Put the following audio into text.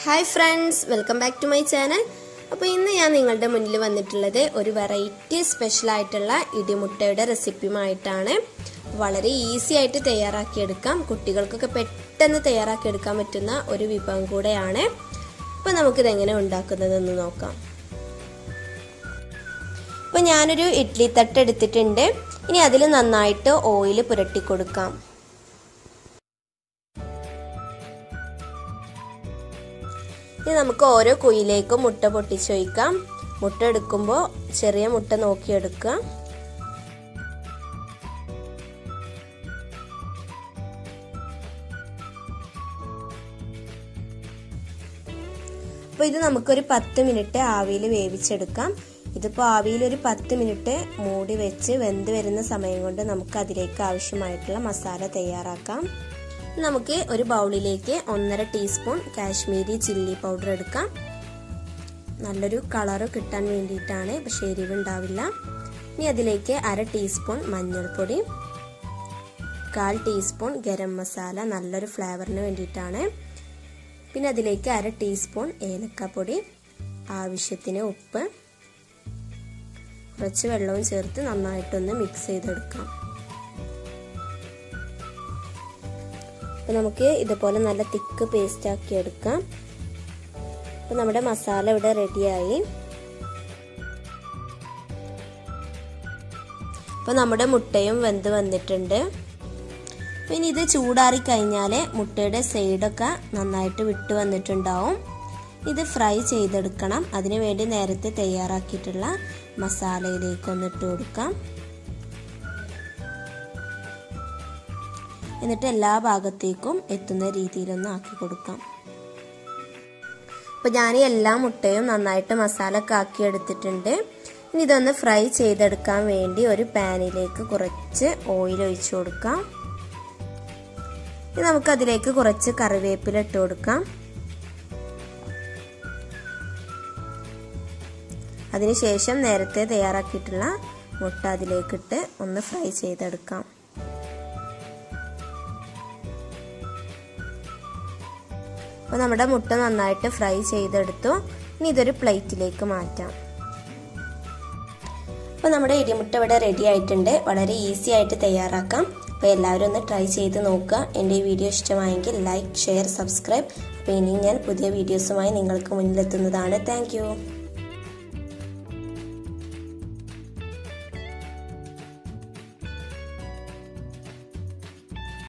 hi friends welcome back to my channel അപ്പോൾ ഇന്ന് ഞാൻ നിങ്ങളുടെ മുന്നിൽ വന്നിട്ടുള്ളത് ഒരു വെറൈറ്റി സ്പെഷ്യൽ ആയിട്ടുള്ള ഇടിമുട്ടയുടെ റെസിപ്പിയുമായിട്ടാണ് വളരെ ഈസി ആയിട്ട് തയ്യാറാക്കിയെടുക്കാം കുട്ടികൾക്കൊക്കെ പെട്ടെന്ന് തയ്യാറാക്കിയെടുക്കാൻ പറ്റുന്ന ഒരു വിഭവം കൂടെയാണ് അപ്പോൾ നമുക്കിത് എങ്ങനെ ഉണ്ടാക്കുന്നതെന്ന് നോക്കാം അപ്പോൾ ഞാനൊരു ഇഡ്ഡലി തട്ട് എടുത്തിട്ടുണ്ട് ഇനി അതിൽ നന്നായിട്ട് ഓയിൽ പുരട്ടി കൊടുക്കാം ഇനി നമുക്ക് ഓരോ കുയിലേക്കും മുട്ട പൊട്ടിച്ച് വയ്ക്കാം മുട്ട എടുക്കുമ്പോൾ ചെറിയ മുട്ട നോക്കിയെടുക്കുക അപ്പോൾ ഇത് നമുക്കൊരു പത്ത് മിനിറ്റ് ആവിയിൽ വേവിച്ചെടുക്കാം ഇതിപ്പോൾ ആവിയിൽ ഒരു പത്ത് മിനിറ്റ് മൂടി വെച്ച് വെന്ത് വരുന്ന സമയം കൊണ്ട് നമുക്ക് അതിലേക്ക് ആവശ്യമായിട്ടുള്ള മസാല തയ്യാറാക്കാം നമുക്ക് ഒരു ബൗളിലേക്ക് ഒന്നര ടീസ്പൂൺ കാശ്മീരി ചില്ലി പൗഡർ എടുക്കാം നല്ലൊരു കളറ് കിട്ടാൻ വേണ്ടിയിട്ടാണ് പക്ഷേ എരിവുണ്ടാവില്ല ഇനി അതിലേക്ക് അര ടീസ്പൂൺ മഞ്ഞൾപ്പൊടി കാൽ ടീസ്പൂൺ ഗരം മസാല നല്ലൊരു ഫ്ലേവറിന് വേണ്ടിയിട്ടാണ് പിന്നെ അതിലേക്ക് അര ടീസ്പൂൺ ഏലക്കപ്പൊടി ആവശ്യത്തിന് ഉപ്പ് കുറച്ച് വെള്ളവും ചേർത്ത് നന്നായിട്ടൊന്ന് മിക്സ് ചെയ്തെടുക്കാം അപ്പോൾ നമുക്ക് ഇതുപോലെ നല്ല തിക്ക് പേസ്റ്റ് ആക്കി എടുക്കാം അപ്പോൾ നമ്മുടെ മസാല ഇവിടെ റെഡിയായി അപ്പോൾ നമ്മുടെ മുട്ടയും വെന്ത് വന്നിട്ടുണ്ട് ഇനി ഇത് ചൂടാറി കഴിഞ്ഞാൽ മുട്ടയുടെ സൈഡൊക്കെ നന്നായിട്ട് വിട്ട് വന്നിട്ടുണ്ടാവും ഇത് ഫ്രൈ ചെയ്തെടുക്കണം അതിനു വേണ്ടി നേരത്തെ തയ്യാറാക്കിയിട്ടുള്ള മസാലയിലേക്ക് ഒന്ന് ഇട്ട് കൊടുക്കാം എന്നിട്ട് എല്ലാ ഭാഗത്തേക്കും എത്തുന്ന രീതിയിലൊന്ന് ആക്കി കൊടുക്കാം അപ്പോൾ ഞാൻ എല്ലാ മുട്ടയും നന്നായിട്ട് മസാല ഒക്കെ ആക്കി എടുത്തിട്ടുണ്ട് ഇനി ഇതൊന്ന് ഫ്രൈ ചെയ്തെടുക്കാൻ വേണ്ടി ഒരു പാനിലേക്ക് കുറച്ച് ഓയിൽ ഒഴിച്ചു കൊടുക്കാം ഇനി നമുക്ക് അതിലേക്ക് കുറച്ച് കറിവേപ്പില ഇട്ട് കൊടുക്കാം അതിനുശേഷം നേരത്തെ തയ്യാറാക്കിയിട്ടുള്ള മുട്ട അതിലേക്കിട്ട് ഒന്ന് ഫ്രൈ ചെയ്തെടുക്കാം അപ്പോൾ നമ്മുടെ മുട്ട നന്നായിട്ട് ഫ്രൈ ചെയ്തെടുത്തു ഇനി ഇതൊരു പ്ലേറ്റിലേക്ക് മാറ്റാം അപ്പോൾ നമ്മുടെ ഇടിമുട്ട ഇവിടെ റെഡി ആയിട്ടുണ്ട് വളരെ ഈസി ആയിട്ട് തയ്യാറാക്കാം അപ്പോൾ എല്ലാവരും ഒന്ന് ട്രൈ ചെയ്ത് നോക്കുക എൻ്റെ ഈ വീഡിയോ ഇഷ്ടമായെങ്കിൽ ലൈക്ക് ഷെയർ സബ്സ്ക്രൈബ് അപ്പോൾ ഇനി ഞാൻ പുതിയ വീഡിയോസുമായി നിങ്ങൾക്ക് മുന്നിലെത്തുന്നതാണ് താങ്ക്